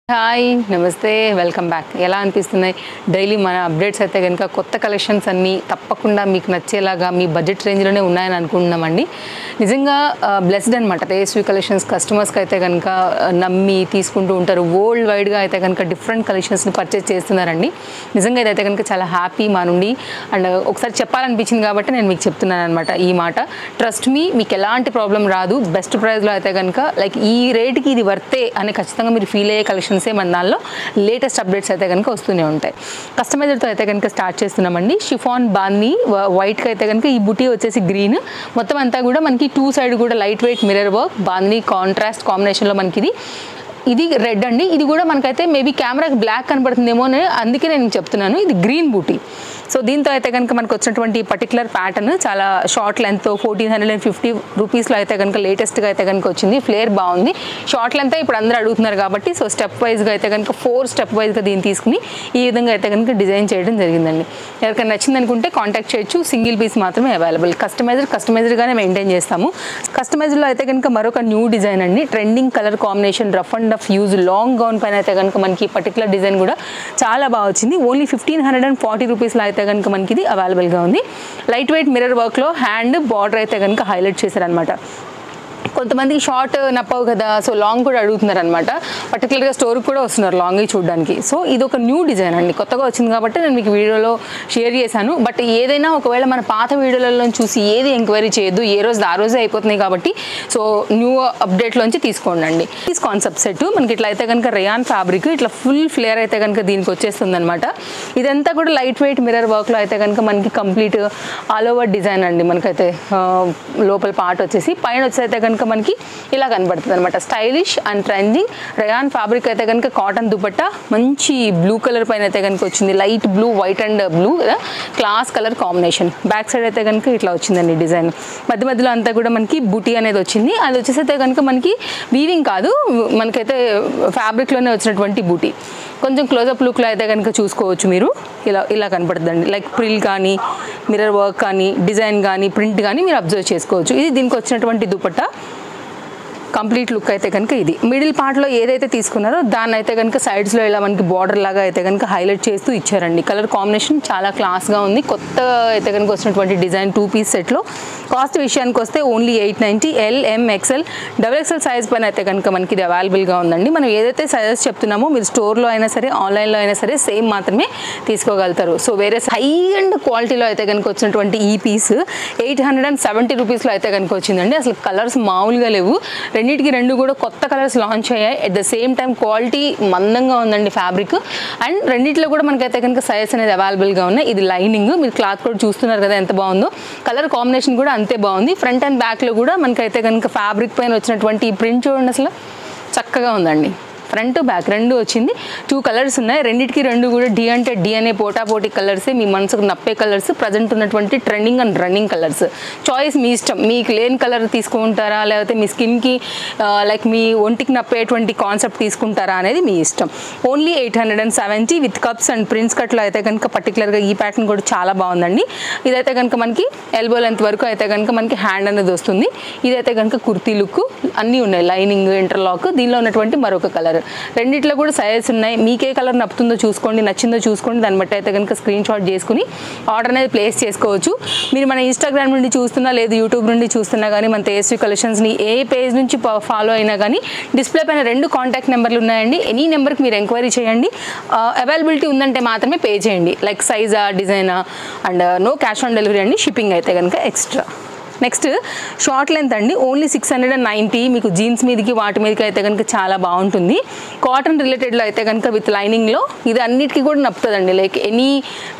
Hi నమస్తే welcome back ఎలా అనిపిస్తున్నాయి డైలీ మన అప్డేట్స్ అయితే కనుక కొత్త కలెక్షన్స్ అన్నీ తప్పకుండా మీకు నచ్చేలాగా మీ బడ్జెట్ రేంజ్లోనే ఉన్నాయని అనుకుంటున్నామండి నిజంగా బ్లెస్డ్ అనమాట తేజస్వి కలెక్షన్స్ కస్టమర్స్కి అయితే కనుక ఆ, నమ్మి తీసుకుంటూ ఉంటారు వరల్డ్ వైడ్గా అయితే కనుక డిఫరెంట్ కలెక్షన్స్ని పర్చేస్ చేస్తున్నారండి నిజంగా ఇదైతే కనుక చాలా హ్యాపీ మా నుండి అండ్ ఒకసారి చెప్పాలనిపించింది కాబట్టి నేను మీకు చెప్తున్నాను అనమాట ఈ మాట ట్రస్ట్ మీ మీకు ఎలాంటి ప్రాబ్లం రాదు బెస్ట్ ప్రైస్లో అయితే కనుక లైక్ ఈ రేట్కి ఇది వర్తే అని ఖచ్చితంగా మీరు ఫీల్ అయ్యే కలెక్షన్సే మన దానిలో లేటెస్ట్ అప్డేట్స్ అయితే కనుక వస్తూనే ఉంటాయి కస్టమైజర్తో అయితే కనుక స్టార్ట్ చేస్తున్నామండి షిఫాన్ బాన్ని వైట్కి అయితే కనుక ఈ బుటీ వచ్చేసి గ్రీన్ మొత్తం అంతా కూడా మనకి టూ సైడ్ కూడా లైట్ వెయిట్ మిరర్ వర్క్ బాంది కాంట్రాస్ట్ కాంబినేషన్లో మనకి ఇది ఇది రెడ్ అండి ఇది కూడా మనకైతే మేబీ కెమెరాకి బ్లాక్ కనబడుతుందేమో అని అందుకే నేను చెప్తున్నాను ఇది గ్రీన్ బూటీ సో దీంతో అయితే కనుక మనకు వచ్చినటువంటి పర్టికులర్ ప్యాటర్న్ చాలా short length fourteen hundred and fifty రూపీస్లో అయితే కనుక లేటెస్ట్గా అయితే కనుక వచ్చింది ఫ్లేర్ బాగుంది షార్ట్ లెంత్ ఇప్పుడు అందరూ అడుగుతున్నారు కాబట్టి సో స్టెప్ వైజ్గా అయితే కనుక ఫోర్ స్టెప్ వైజ్గా దీన్ని తీసుకుని ఈ విధంగా అయితే కనుక డిజైన్ చేయడం జరిగిందండి ఎవరికైనా నచ్చింది అనుకుంటే కాంటాక్ట్ చేయొచ్చు సింగిల్ పీస్ మాత్రమే అవైలబుల్ కస్టమైజర్ కస్టమైజర్గానే మెయింటైన్ చేస్తాము కస్టమైజర్లో అయితే కనుక మరొక న్యూ డిజైన్ అండి trending colour combination rough and rough use long gown పైన అయితే కనుక మనకి పర్టికులర్ డిజైన్ కూడా చాలా బాగా వచ్చింది only fifteen hundred and forty రూపీస్లో అయితే కనుక మనకి ఇది అవైలబుల్గా ఉంది లైట్ వెయిట్ మిర్రర్ వర్క్లో హ్యాండ్ బార్డర్ అయితే కనుక హైలైట్ చేశారనమాట కొంతమందికి షార్ట్ నప్పవు కదా సో లాంగ్ కూడా అడుగుతున్నారు అనమాట పర్టికులర్గా స్టోర్కి కూడా వస్తున్నారు లాంగ్ చూడడానికి సో ఇది ఒక న్యూ డిజైన్ అండి కొత్తగా వచ్చింది కాబట్టి నేను మీకు వీడియోలో షేర్ చేశాను బట్ ఏదైనా ఒకవేళ మన పాత వీడియోలలో చూసి ఏది ఎంక్వైరీ చేయొద్దు ఏ రోజు ఆ రోజే అయిపోతున్నాయి కాబట్టి సో న్యూ అప్డేట్లోంచి తీసుకోండి అండి ఈ కాన్సెప్ట్ సెట్ మనకి ఇట్లా అయితే కనుక రేయాన్ ఫ్యాబ్రిక్ ఇట్లా ఫుల్ ఫ్లేయర్ అయితే కనుక దీనికి వచ్చేస్తుంది అనమాట ఇదంతా కూడా లైట్ వెయిట్ మిరర్ వర్క్లో అయితే కనుక మనకి కంప్లీట్ ఆల్ ఓవర్ డిజైన్ అండి మనకైతే ఆ, లోపల పార్ట్ వచ్చేసి పైన వచ్చి అయితే కనుక మనకి ఇలా కనబడుతుంది అనమాట stylish and trending rayon fabric అయితే కనుక కాటన్ దుపట్టా మంచి బ్లూ కలర్ పైన అయితే కనుక వచ్చింది light blue white and blue class colour combination back side అయితే కనుక ఇట్లా వచ్చిందండి డిజైన్ మధ్య మధ్యలో అంతా కూడా మనకి బుటీ అనేది వచ్చింది అది వచ్చేసి అయితే కనుక మనకి వీవింగ్ కాదు మనకైతే ఫ్యాబ్రిక్లోనే వచ్చినటువంటి బూటీ కొంచెం క్లోజప్ లుక్లో అయితే కనుక చూసుకోవచ్చు మీరు ఇలా ఇలా కనపడుతుందండి లైక్ ప్రిల్ కానీ మిర్రర్ వర్క్ కానీ డిజైన్ కానీ ప్రింట్ కానీ మీరు అబ్జర్వ్ చేసుకోవచ్చు ఇది దీనికి వచ్చినటువంటి దుపట్టా కంప్లీట్ లుక్ అయితే కనుక ఇది మిడిల్ పార్ట్లో ఏదైతే తీసుకున్నారో దాన్ని అయితే కనుక సైడ్స్లో ఇలా మనకి బార్డర్ లాగా అయితే కనుక హైలైట్ చేస్తూ ఇచ్చారండి కలర్ కాంబినేషన్ చాలా క్లాస్గా ఉంది కొత్త అయితే కనుక వచ్చినటువంటి డిజైన్ టూ పీస్ సెట్లో కాస్ట్ విషయానికి వస్తే only eight ninety L M XL double XL size పైన అయితే కనుక మనకి ఇది అవైలబుల్గా ఉందండి మనం ఏదైతే సైజెస్ చెప్తున్నామో మీరు స్టోర్లో అయినా సరే ఆన్లైన్లో అయినా సరే సేమ్ మాత్రమే తీసుకోగలుగుతారు సో వేరే హై అండ్ క్వాలిటీలో అయితే కనుక వచ్చినటువంటి ఈ piece eight hundred and seventy రూపీస్లో అయితే కనుక వచ్చిందండి అసలు కలర్స్ మామూలుగా లేవు రెండింటికి రెండు కూడా కొత్త కలర్స్ లాంచ్ అయ్యాయి at the same time quality మందంగా ఉందండి ఫ్యాబ్రిక్ అండ్ రెండిట్లో కూడా మనకైతే కనుక సైజ్ అనేది అవైలబుల్గా ఉన్నాయి ఇది లైనింగ్ మీరు క్లాత్ కూడా చూస్తున్నారు కదా ఎంత బాగుందో కలర్ కాంబినేషన్ కూడా అంతే బాగుంది ఫ్రంట్ అండ్ బ్యాక్లో కూడా మనకైతే కనుక ఫ్యాబ్రిక్ పైన వచ్చినటువంటి ఈ ప్రింట్ చూడండి అసలు చక్కగా ఉందండి ఫ్రంట్ బ్యాక్ రెండు వచ్చింది టూ కలర్స్ ఉన్నాయి రెండింటికి రెండు కూడా డి అంటే డి అనే పోటా పోటీ కలర్సే మీ మనసుకు నప్పే కలర్స్ ప్రజెంట్ ఉన్నటువంటి trending and running colours choice మీ ఇష్టం మీకు లేని కలర్ తీసుకుంటారా లేకపోతే మీ స్కిన్కి లైక్ మీ ఒంటికి నప్పేటువంటి కాన్సెప్ట్ తీసుకుంటారా అనేది మీ ఇష్టం only eight hundred and seventy with cups and prints కట్లో అయితే కనుక పర్టికులర్గా ఈ ప్యాటర్న్ కూడా చాలా బాగుందండి ఇదైతే కనుక మనకి ఎల్బో లెంత్ వరకు అయితే కనుక మనకి హ్యాండ్ అనేది వస్తుంది ఇదైతే కనుక కుర్తీ లుక్ అన్నీ ఉన్నాయి లైనింగ్ ఇంటర్లాక్ దీనిలో ఉన్నటువంటి మరొక కలర్ రెండిట్లో కూడా సైజెస్ ఉన్నాయి మీకే కలర్ నప్పుతుందో చూసుకోండి నచ్చిందో చూసుకోండి దాన్ని బట్టి అయితే కనుక స్క్రీన్ షాట్ చేసుకుని ఆర్డర్ అనేది ప్లేస్ చేసుకోవచ్చు మీరు మన ఇన్స్టాగ్రామ్ నుండి చూస్తున్నా లేదు యూట్యూబ్ నుండి చూస్తున్నా కానీ మన తేజస్వి కలెక్షన్స్ని ఏ పేజ్ నుంచి ఫాలో అయినా కానీ డిస్ప్లే పైన రెండు కాంటాక్ట్ నెంబర్లు ఉన్నాయండి ఎనీ నెంబర్కి మీరు ఎంక్వైరీ చేయండి అవైలబిలిటీ ఉందంటే మాత్రమే పే చేయండి లైక్ సైజా డిజైనా and no cash on delivery అండి షిప్పింగ్ అయితే కనుక ఎక్స్ట్రా నెక్స్ట్ షార్ట్ లెంత్ అండి only six hundred and ninety మీకు జీన్స్ మీదకి వాటి మీదకి అయితే కనుక చాలా బాగుంటుంది కాటన్ రిలేటెడ్లో అయితే కనుక విత్ లైనింగ్లో ఇది అన్నిటికీ కూడా నప్పుతుందండి లైక్ ఎనీ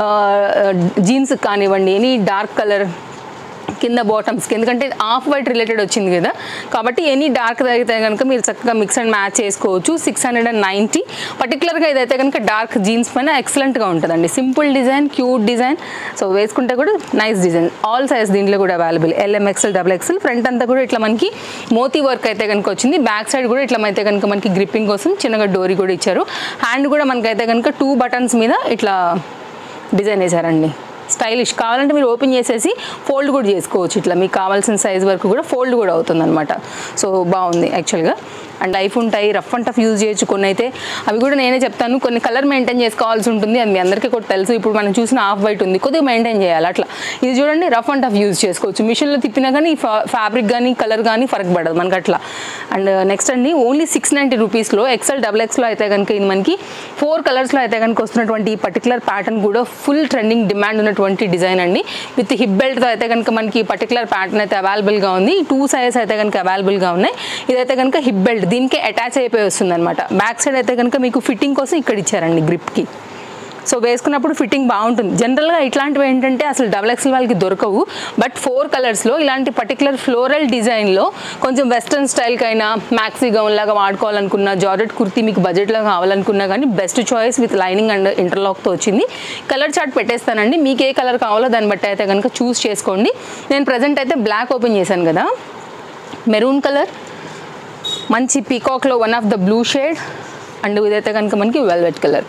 జీన్స్ కానివ్వండి ఎనీ డార్క్ కలర్ కింద బాటమ్స్కి ఎందుకంటే ఆఫ్ వైట్ రిలేటెడ్ వచ్చింది కదా కాబట్టి ఎనీ డార్క్ అయితే కనుక మీరు చక్కగా మిక్స్ అండ్ మ్యాచ్ చేసుకోవచ్చు సిక్స్ హండ్రెడ్ అండ్ నైంటీ పర్టికులర్గా ఇదైతే కనుక డార్క్ జీన్స్ పైన ఎక్సలెంట్గా ఉంటుందండి simple design cute design so వేసుకుంటే కూడా నైస్ డిజైన్ ఆల్ సైజ్ దీంట్లో కూడా available LM XL double XL front అంతా కూడా ఇట్లా మనకి మోతీ వర్క్ అయితే కనుక వచ్చింది బ్యాక్ సైడ్ కూడా ఇట్లా అయితే కనుక మనకి గ్రిప్పింగ్ కోసం చిన్నగా డోరీ కూడా ఇచ్చారు హ్యాండ్ కూడా మనకైతే కనుక టూ బటన్స్ మీద ఇట్లా డిజైన్ వేశారండి స్టైలిష్ కావాలంటే మీరు ఓపెన్ చేసేసి ఫోల్డ్ కూడా చేసుకోవచ్చు ఇట్లా మీకు కావాల్సిన సైజ్ వరకు కూడా ఫోల్డ్ కూడా అవుతుంది అనమాట సో బాగుంది యాక్చువల్గా అండ్ లైఫ్ ఉంటాయి రఫ్ అండ్ టఫ్ యూజ్ చేయొచ్చు కొన్ని అయితే అవి కూడా నేనే చెప్తాను కొన్ని కలర్ మెయింటైన్ చేసుకోవాల్సి ఉంటుంది అది మీ అందరికీ కూడా తెలుసు ఇప్పుడు మనం చూసిన హాఫ్ వైట్ ఉంది కొద్దిగా మెయింటైన్ చేయాలి అట్లా ఇది చూడండి రఫ్ అండ్ టఫ్ యూజ్ చేసుకోవచ్చు మిషన్లో తిప్పినా కానీ ఫ్యాబ్రిక్ కానీ కలర్ కానీ ఫరక్ పడదు మనకి అట్లా అండ్ నెక్స్ట్ అండి ఓన్లీ సిక్స్ నైంటీ రూపీస్లో ఎక్సెల్ డబుల్ ఎక్స్లో అయితే కనుక ఇది మనకి ఫోర్ కలర్స్లో అయితే కనుక వస్తున్నటువంటి ఈ పర్టికులర్ ప్యాటర్న్ కూడా ఫుల్ ట్రెండింగ్ డిమాండ్ ఉన్నటువంటి డిజైన్ అండి విత్ హిప్ బెల్ట్తో అయితే కనుక మనకి పర్టికులర్ ప్యాటర్న్ అయితే అవైలబుల్గా ఉంది టూ సైజెస్ అయితే కనుక అవైలబుల్గా ఉన్నాయి ఇదైతే కనుక హిప్ బెల్ట్ దీనికి అటాచ్ అయిపోయి వస్తుంది అనమాట బ్యాక్ సైడ్ అయితే కనుక మీకు ఫిట్టింగ్ కోసం ఇక్కడ ఇచ్చారండి గ్రిప్కి సో వేసుకున్నప్పుడు ఫిట్టింగ్ బాగుంటుంది జనరల్గా ఇట్లాంటివి ఏంటంటే అసలు డబల్ ఎక్స్ఎల్ వాళ్ళకి దొరకవు బట్ ఫోర్ కలర్స్లో ఇలాంటి పర్టికులర్ ఫ్లోరల్ డిజైన్లో కొంచెం వెస్ట్రన్ స్టైల్కైనా మ్యాక్సీ గౌన్ లాగా వాడుకోవాలనుకున్నా జార్జెట్ కుర్తీ మీకు బడ్జెట్లో కావాలనుకున్నా కానీ best choice with lining and ఇంటర్లాక్తో వచ్చింది కలర్ చార్ట్ పెట్టేస్తానండి మీకు ఏ కలర్ కావాలో దాన్ని బట్టి అయితే కనుక చూస్ చేసుకోండి నేను ప్రజెంట్ అయితే బ్లాక్ ఓపెన్ చేశాను కదా మెరూన్ కలర్ మంచి పీకాక్లో one of the blue shade and ఇదైతే కనుక మనకి వెల్వెట్ కలర్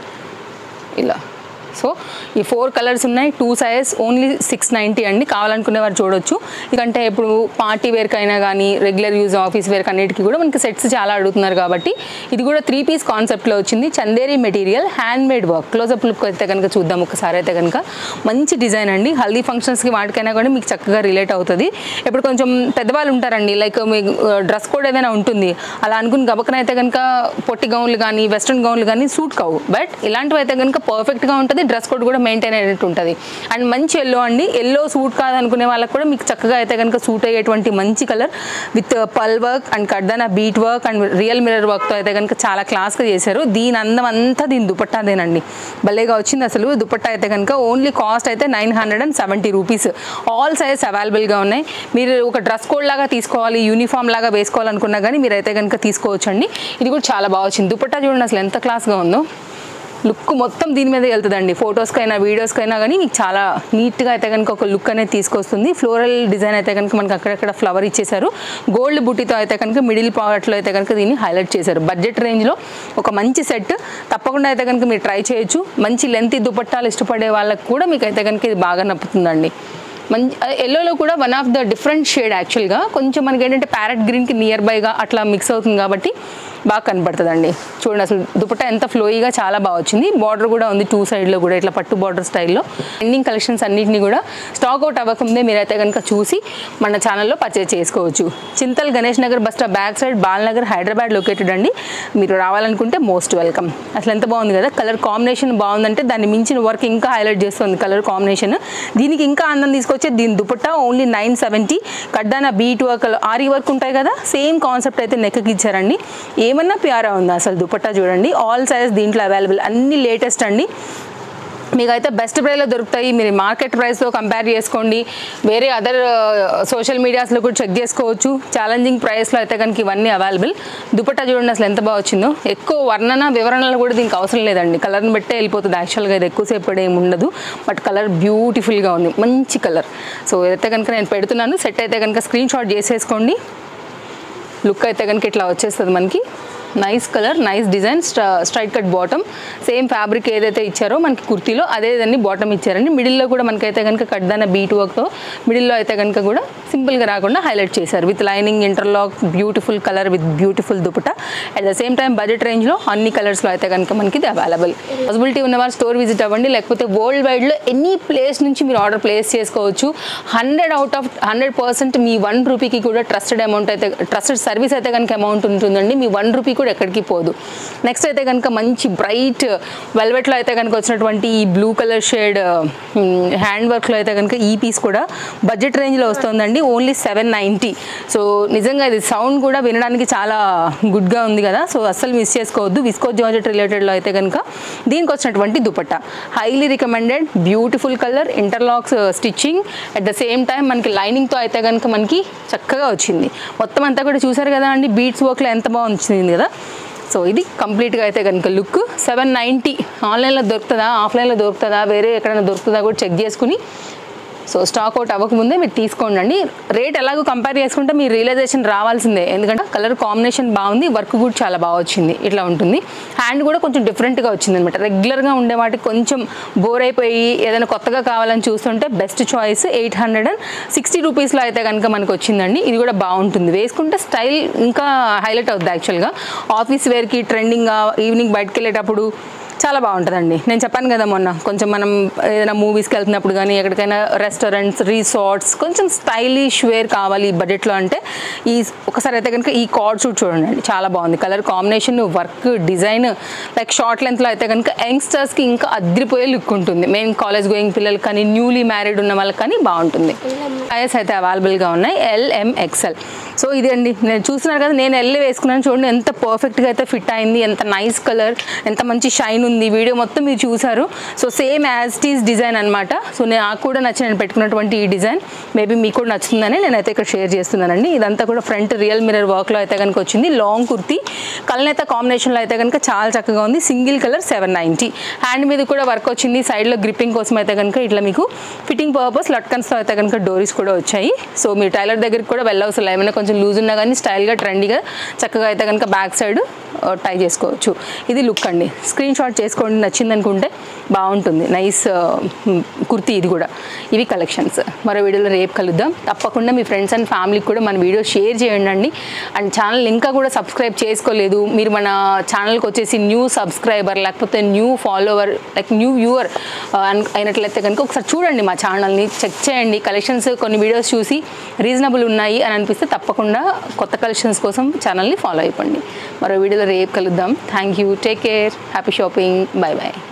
ఇలా సో ఈ ఫోర్ కలర్స్ ఉన్నాయి two sizes only six ninety అండి కావాలనుకునే వారు చూడొచ్చు ఇకంటే ఇప్పుడు పార్టీ వేర్కైనా కానీ రెగ్యులర్ యూజ్ ఆఫీస్ వేర్ అన్నిటికీ కూడా మనకి సెట్స్ చాలా అడుగుతున్నారు కాబట్టి ఇది కూడా త్రీ పీస్ కాన్సెప్ట్లో వచ్చింది Chanderi material hand made work closeup look అయితే కనుక చూద్దాం ఒకసారి అయితే కనుక మంచి డిజైన్ అండి హల్దీ ఫంక్షన్స్కి వాటికైనా కూడా మీకు చక్కగా రిలేట్ అవుతుంది ఇప్పుడు కొంచెం పెద్దవాళ్ళు ఉంటారండి లైక్ మీ డ్రెస్ కోడ్ ఏదైనా ఉంటుంది అలా అనుకుని గబకన అయితే కనుక పొట్టి గౌన్లు కానీ వెస్ట్రన్ గౌన్లు కానీ సూట్ కావు బట్ ఇలాంటివి అయితే కనుక పర్ఫెక్ట్గా ఉంటుంది డ్రెస్ కోడ్ కూడా మెయింటైన్ అయినట్టు ఉంటుంది అండ్ మంచి ఎల్లో అండి ఎల్లో సూట్ కాదనుకునే వాళ్ళకి కూడా మీకు చక్కగా అయితే కనుక సూట్ అయ్యేటువంటి మంచి colour with pearl work and కడ్దాన bead work and real mirror వర్క్తో అయితే కనుక చాలా క్లాస్గా చేశారు దీని అందం అంతా దీని దుపట్టాదేనండి భలేగా వచ్చింది అసలు దుపట్టా అయితే కనుక ఓన్లీ కాస్ట్ అయితే nine hundred and seventy rupees all sizes అవైలబుల్గా ఉన్నాయి మీరు ఒక డ్రెస్ కోడ్ లాగా తీసుకోవాలి యూనిఫామ్ లాగా వేసుకోవాలనుకున్నా కానీ మీరు అయితే కనుక తీసుకోవచ్చండి ఇది కూడా చాలా బాగా వచ్చింది దుపట్టా చూడండి అసలు ఎంత క్లాస్గా ఉందో లుక్ మొత్తం దీని మీద వెళ్తుందండి ఫొటోస్కైనా వీడియోస్కైనా కానీ మీకు చాలా నీట్గా అయితే కనుక ఒక లుక్ అనేది తీసుకొస్తుంది ఫ్లోరల్ డిజైన్ అయితే కనుక మనకి అక్కడక్కడ ఫ్లవర్ ఇచ్చేసారు గోల్డ్ బుట్టితో అయితే కనుక మిడిల్ పార్ట్లో అయితే కనుక దీన్ని హైలైట్ చేశారు బడ్జెట్ రేంజ్లో ఒక మంచి సెట్ తప్పకుండా అయితే కనుక మీరు ట్రై చేయొచ్చు మంచి లెంత్ దుపట్టాలు ఇష్టపడే వాళ్ళకి కూడా మీకు అయితే కనుక ఇది బాగా నప్పుతుందండి మంచి ఎల్లోలో కూడా one of the different shade యాక్చువల్గా కొంచెం మనకి ఏంటంటే ప్యారెట్ గ్రీన్కి నియర్ బైగా అట్లా మిక్స్ అవుతుంది కాబట్టి బాగా కనపడుతుందండి చూడండి అసలు దుపట్టా ఎంత ఫ్లోయిగా చాలా బాగా వచ్చింది బార్డర్ కూడా ఉంది టూ సైడ్లో కూడా ఇట్లా పట్టు బార్డర్ స్టైల్లో ఎండింగ్ కలెక్షన్స్ అన్నింటినీ కూడా స్టాక్ అవుట్ అవ్వకముందే మీరైతే కనుక చూసి మన ఛానల్లో పర్చేజ్ చేసుకోవచ్చు Chintal Ganesh Nagar bus stop back side Balnagar Hyderabad located అండి మీరు రావాలనుకుంటే మోస్ట్ వెల్కమ్ అసలు ఎంత బాగుంది కదా కలర్ కాంబినేషన్ బాగుందంటే దాన్ని మించిన వర్క్ ఇంకా హైలైట్ చేస్తుంది కలర్ కాంబినేషన్ దీనికి ఇంకా అందం తీసుకొచ్చే దీని దుపట్టా ఓన్లీ నైన్ సెవెంటీ కడ్డాన బీట్ వర్క్ ఆరి వర్క్ ఉంటాయి కదా సేమ్ కాన్సెప్ట్ అయితే నెక్కకి ఇచ్చారండి ఏమన్నా ప్యారా ఉందా అసలు దుపట్టా చూడండి ఆల్ సైజ్ దీంట్లో అవైలబుల్ అన్ని లేటెస్ట్ అండి మీకైతే బెస్ట్ ప్రైస్లో దొరుకుతాయి మీరు మార్కెట్ ప్రైస్తో కంపేర్ చేసుకోండి వేరే అదర్ సోషల్ మీడియాస్లో కూడా చెక్ చేసుకోవచ్చు ఛాలెంజింగ్ ప్రైస్లో అయితే కనుక ఇవన్నీ అవైలబుల్ దుపట్టా చూడండి అసలు ఎంత బాగా వచ్చిందో ఎక్కువ వర్ణన వివరణలు కూడా దీనికి అవసరం లేదండి కలర్ని బట్టే వెళ్ళిపోతుంది యాక్చువల్గా ఇది ఎక్కువసేపు కూడా ఏమి ఉండదు బట్ కలర్ బ్యూటిఫుల్గా ఉంది మంచి కలర్ సో అయితే కనుక నేను పెడుతున్నాను సెట్ అయితే కనుక స్క్రీన్ షాట్ చేసేసుకోండి లుక్ అయితే కనుక ఇట్లా వచ్చేస్తుంది మనకి nice colour nice design straight cut bottom same fabric ఏదైతే ఇచ్చారో మనకి కుర్తీలో అదే దాన్ని బాటమ్ ఇచ్చారండి మిడిల్లో కూడా మనకైతే కనుక కడ్దాన బీట్ వర్క్తో మిడిల్లో అయితే కనుక కూడా సింపుల్గా రాకుండా హైలైట్ చేశారు with lining interlock beautiful colour with beautiful dupatta at the same time budget రేంజ్లో అన్ని కలర్స్లో అయితే కనుక మనకి ఇది అవైలబుల్ పాసిబిలిటీ ఉన్నవారు స్టోర్ విజిట్ అవ్వండి లేకపోతే వరల్డ్ వైడ్లో ఎనీ ప్లేస్ నుంచి మీరు ఆర్డర్ ప్లేస్ చేసుకోవచ్చు hundred out of hundred percent మీ వన్ రూపీకి కూడా ట్రస్టెడ్ అమౌంట్ అయితే ట్రస్టెడ్ సర్వీస్ అయితే కనుక అమౌంట్ ఉంటుందండి మీ వన్ రూపీ కూడా ఎక్కడికి పోదు నెక్స్ట్ అయితే కనుక మంచి బ్రైట్ వెల్వెట్లో అయితే కనుక వచ్చినటువంటి ఈ బ్లూ కలర్ షేడ్ హ్యాండ్ వర్క్లో అయితే కనుక ఈ పీస్ కూడా బడ్జెట్ రేంజ్లో వస్తుందండి ఓన్లీ సెవెన్ నైంటీ సో నిజంగా ఇది సౌండ్ కూడా వినడానికి చాలా గుడ్గా ఉంది కదా సో అస్సలు మిస్ చేసుకోవద్దు విస్కో జార్జెట్ రిలేటెడ్లో అయితే కనుక దీనికి వచ్చినటువంటి dupatta highly recommended beautiful colour interlocks stitching at the same time మనకి లైనింగ్తో అయితే కనుక మనకి చక్కగా వచ్చింది మొత్తం అంతా కూడా చూసారు కదా అండి బీట్స్ వర్క్లో ఎంత బాగా వచ్చింది కదా సో ఇది కంప్లీట్గా అయితే కనుక లుక్ సెవెన్ నైంటీ ఆన్లైన్లో దొరుకుతుందా ఆఫ్లైన్లో దొరుకుతుందా వేరే ఎక్కడైనా దొరుకుతుందా కూడా చెక్ చేసుకుని సో స్టాక్ అవుట్ అవ్వకముందే మీరు తీసుకోండి రేట్ ఎలాగో కంపేర్ చేసుకుంటే మీ రియలైజేషన్ రావాల్సిందే ఎందుకంటే కలర్ కాంబినేషన్ బాగుంది వర్క్ కూడా చాలా బాగా వచ్చింది ఇట్లా ఉంటుంది హ్యాండ్ కూడా కొంచెం డిఫరెంట్గా వచ్చింది అనమాట రెగ్యులర్గా ఉండే వాటికి కొంచెం బోర్ అయిపోయి ఏదైనా కొత్తగా కావాలని చూస్తుంటే best choice eight hundred and sixty రూపీస్లో అయితే కనుక మనకు వచ్చిందండి ఇది కూడా బాగుంటుంది వేసుకుంటే స్టైల్ ఇంకా హైలైట్ అవుతుంది యాక్చువల్గా ఆఫీస్ వేర్కి ట్రెండింగ్గా ఈవినింగ్ బయటకు వెళ్ళేటప్పుడు చాలా బాగుంటుందండి నేను చెప్పాను కదా మొన్న కొంచెం మనం ఏదైనా మూవీస్కి వెళ్తున్నప్పుడు కానీ ఎక్కడికైనా రెస్టారెంట్స్ రిసార్ట్స్ కొంచెం స్టైలిష్ వేర్ కావాలి ఈ బడ్జెట్లో అంటే ఈ ఒకసారి అయితే కనుక ఈ కార్డ్ షూట్ చూడండి చాలా బాగుంది colour combination work design like short లెంత్లో అయితే కనుక యంగ్స్టర్స్కి ఇంకా అద్రిపోయే లుక్ ఉంటుంది మెయిన్ కాలేజ్ గోయింగ్ పిల్లలు కానీ న్యూలీ మ్యారీడ్ ఉన్న వాళ్ళకి కానీ బాగుంటుంది సైజ్ అయితే అవైలబుల్గా ఉన్నాయి ఎల్ఎంఎక్సెల్ సో ఇది అండి నేను చూస్తున్నారు కదా నేను ఎల్ వేసుకున్నాను చూడండి ఎంత పర్ఫెక్ట్గా అయితే ఫిట్ అయింది ఎంత నైస్ కలర్ ఎంత మంచి షైన్ ఉంది వీడియో మొత్తం మీరు చూసారు so same as this design అనమాట సో నేను నాకు కూడా నచ్చి నేను పెట్టుకున్నటువంటి ఈ డిజైన్ మేబీ మీకు కూడా నచ్చుతుందని నేనైతే ఇక్కడ షేర్ చేస్తున్నానండి ఇదంతా కూడా ఫ్రంట్ రియల్ మిరర్ వర్క్లో అయితే కనుక వచ్చింది లాంగ్ కుర్తీ కలనేత కాంబినేషన్లో అయితే కనుక చాలా చక్కగా ఉంది single colour seven ninety hand మీద కూడా వర్క్ వచ్చింది సైడ్లో గ్రిప్పింగ్ కోసం అయితే కనుక ఇట్లా మీకు ఫిట్టింగ్ పర్పస్ లట్కన్స్తో అయితే కనుక డోరీస్ కూడా వచ్చాయి సో మీరు టైలర్ దగ్గరికి కూడా వెళ్ళవసరం లేదు. ఏమైనా కొంచెం లూజ్ ఉన్నా కానీ స్టైల్గా ట్రెండీగా చక్కగా అయితే కనుక బ్యాక్ సైడ్ టై చేసుకోవచ్చు ఇది లుక్ అండి స్క్రీన్ షాట్ చేసుకోండి నచ్చింది అనుకుంటే బాగుంటుంది నైస్ కుర్తీ ఇది కూడా ఇవి కలెక్షన్స్ మరో వీడియోలో రేపు కలుద్దాం తప్పకుండా మీ ఫ్రెండ్స్ అండ్ ఫ్యామిలీకి కూడా మన వీడియో షేర్ చేయండి అండి అండ్ ఛానల్ ఇంకా కూడా సబ్స్క్రైబ్ చేసుకోలేదు మీరు మన ఛానల్కి వచ్చేసి న్యూ సబ్స్క్రైబర్ లేకపోతే new follower like new viewer అయినట్లయితే కనుక ఒకసారి చూడండి మా ఛానల్ని చెక్ చేయండి కలెక్షన్స్ కొన్ని వీడియోస్ చూసి రీజనబుల్ ఉన్నాయి అని అనిపిస్తే తప్పకుండా కొత్త కలెక్షన్స్ కోసం ఛానల్ని ఫాలో అయిపోండి మరో వీడియోలో రేపు కలుద్దాం thank you take care happy shopping bye bye